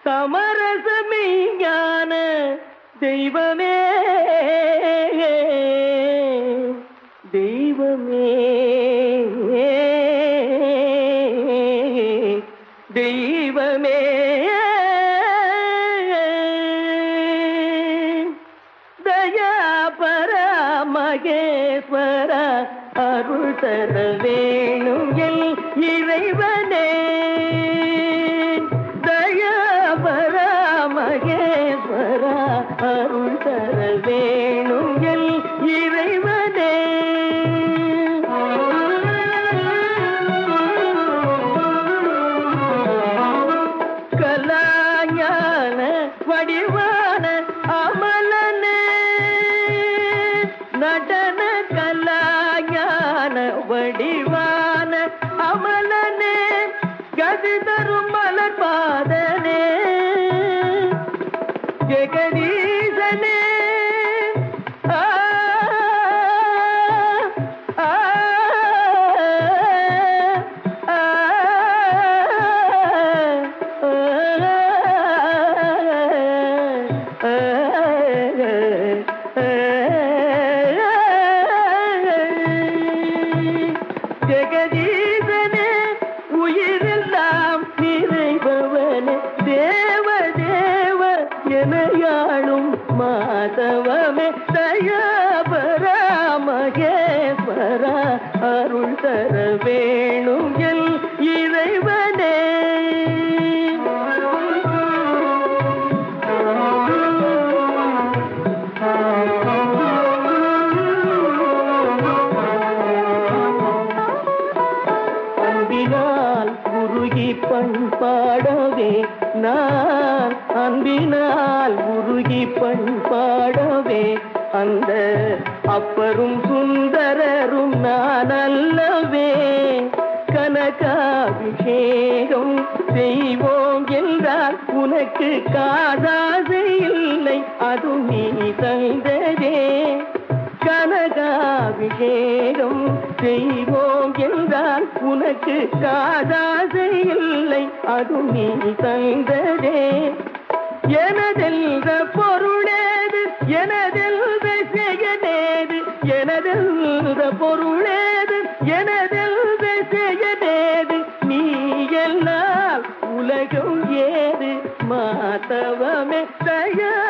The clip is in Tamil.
சமரசமே ஞான தெய்வமே தெய்வமே தெய்வமே தயாபர மகேஸ்வர அருள் தர வேணும் எல் இறைவனே தயாபர மகேஸ்வர அருள் தர வேணும் எல் இறைவனே கலாஞான வடிவான அமலனே நடன கலாஞான வடிவான அமலனே கதி தரும் மலர் பாதனே ஜெகதீசனே ஆ, ஆ, ஆ, ஜெகதீசனே உயிரெல்லாம் நிறைபவனே தேவ தேவ எனையாளும் மாதவமே தயாபரா மகேஸ்வரா அருள் தர வேணும் எல் இறைவனே அன்பினால் உருகி பண்பாடவே நான் அன்பினால் உருகி பண்பாடவே அந்த அப்பரும் சுந்தரரும் நான் அல்லவே கனகாபிஷேகம் செய்வோம் என்றால் உனக்கு காதாசை இல்லை அது நீ தந்ததே கனகாபிஷேகம் செய்வோம் என்றால் உனக்கு காதாசை இல்லை அது நீ தந்ததே எனதெல்த பொருளேது எனதெல்த செயலேது எனதெல்த பொருளேது எனதெல்த செயலேது நீ எல்லாம் உலகம் ஏது மாதவமே தயா